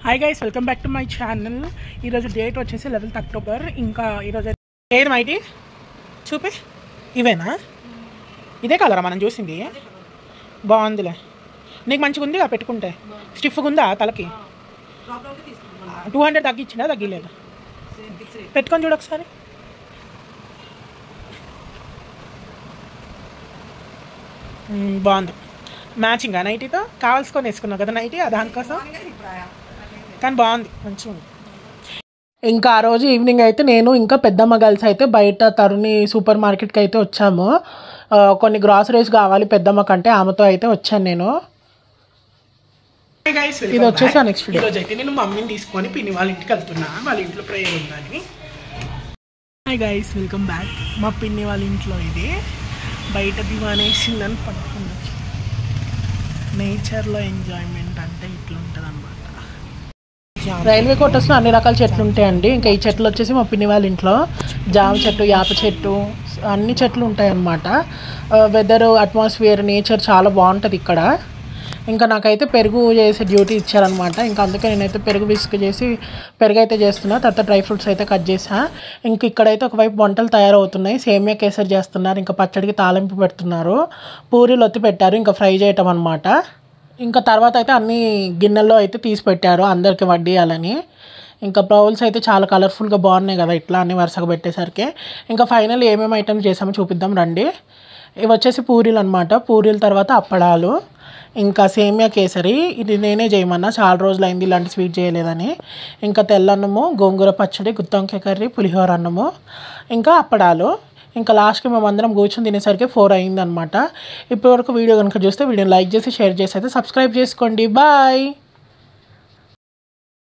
hi guys welcome back to my channel ఈరోజు date వచ్చేసి eleventh October ఇంకా ఈరోజు ఏది మైటి చూపి ఇవేనా ఇదే కలరా మనం చూసింది బాగుందిలే నీకు మంచిగా ఉంది పెట్టుకుంటే స్టిఫ్గా ఉందా తలకి టూ హండ్రెడ్ తగ్గించిందా తగ్గిలేదు పెట్టుకొని చూడు ఒకసారి మ్మ్, బాగుంది మ్యాచింగ్ నైటీతో కావాల్సుకొని వేసుకున్నావు కదా నైటీ దానికోసం కానీ బాగుంది మంచిగా ఉంది ఇంకా ఆ రోజు ఈవినింగ్ అయితే నేను ఇంకా పెద్దమ్మ కలిసి అయితే బయట తరుణి సూపర్ మార్కెట్కి అయితే వచ్చాము ఆ, కొన్ని గ్రాసరీస్ కావాలి పెద్దమ్మ కంటే ఆమెతో అయితే వచ్చాను నేను ఇది వచ్చేసి నెక్స్ట్ డే ఈరోజు అయితే నేను మమ్మీని తీసుకొని పిన్ని వాళ్ళ ఇంటికి వెళ్తున్నా వాళ్ళ ఇంట్లో ప్రేయర్ ఉందని హాయ్ గైస్ వెల్కమ్ బ్యాక్ మా పిన్ని వాళ్ళ ఇంట్లో ఇది బయట దివానేసిందని పట్టుకుని నేచర్లో ఎంజాయ్మెంట్ అంటే ఇట్లా ఉంటుంది అనమాట రైల్వే క్వార్టర్స్లో అన్ని రకాల చెట్లు ఉంటాయండి ఇంకా ఈ చెట్లు వచ్చేసి మా పిన్ని వాళ్ళ ఇంట్లో జామ చెట్టు యాప చెట్టు అన్ని చెట్లు ఉంటాయి అన్నమాట వెదర్ అట్మాస్ఫియర్ నేచర్ చాలా బాగుంటుంది ఇక్కడ ఇంకా నాకైతే పెరుగు చేసే డ్యూటీ ఇచ్చారనమాట ఇంకా అందుకే నేనైతే పెరుగు విసుగు చేసి పెరుగు అయితే చేస్తున్నా తర్వాత డ్రై ఫ్రూట్స్ అయితే కట్ చేసా ఇంక ఇక్కడైతే ఒకవైపు వంటలు తయారవుతున్నాయి సేమియా కేసరి చేస్తున్నారు ఇంకా పచ్చడికి తాలింపు పెడుతున్నారు పూరీలు ఒత్తి పెట్టారు ఇంకా ఫ్రై చేయటం అనమాట ఇంకా తర్వాత అయితే అన్ని గిన్నెల్లో అయితే తీసి పెట్టారు అందరికి వడ్డీయాలని ఇంకా బౌల్స్ అయితే చాలా కలర్ఫుల్గా బాగున్నాయి కదా ఇట్లా అన్ని వరుసగా పెట్టేసరికి ఇంకా ఫైనల్ ఏమేమి ఐటమ్స్ చేసామో చూపిద్దాం రండి ఇవి వచ్చేసి పూరీలు అనమాట పూరీల తర్వాత అప్పడాలు ఇంకా సేమియా కేసరి ఇది నేనే చేయమన్నా చాలా రోజులు అయింది ఇలాంటి స్వీట్ చేయలేదని ఇంకా తెల్లన్నము గోంగూర పచ్చడి గుత్తొంకాయ కర్రీ పులిహోర అన్నము ఇంకా అప్పడాలు ఇంకా లాస్ట్కి మేము అందరం కూర్చొని తినేసరికి ఫోర్ అయిందనమాట ఇప్పటివరకు వీడియో కనుక చూస్తే వీడియోని లైక్ చేసి షేర్ చేసి అయితే సబ్స్క్రైబ్ చేసుకోండి బాయ్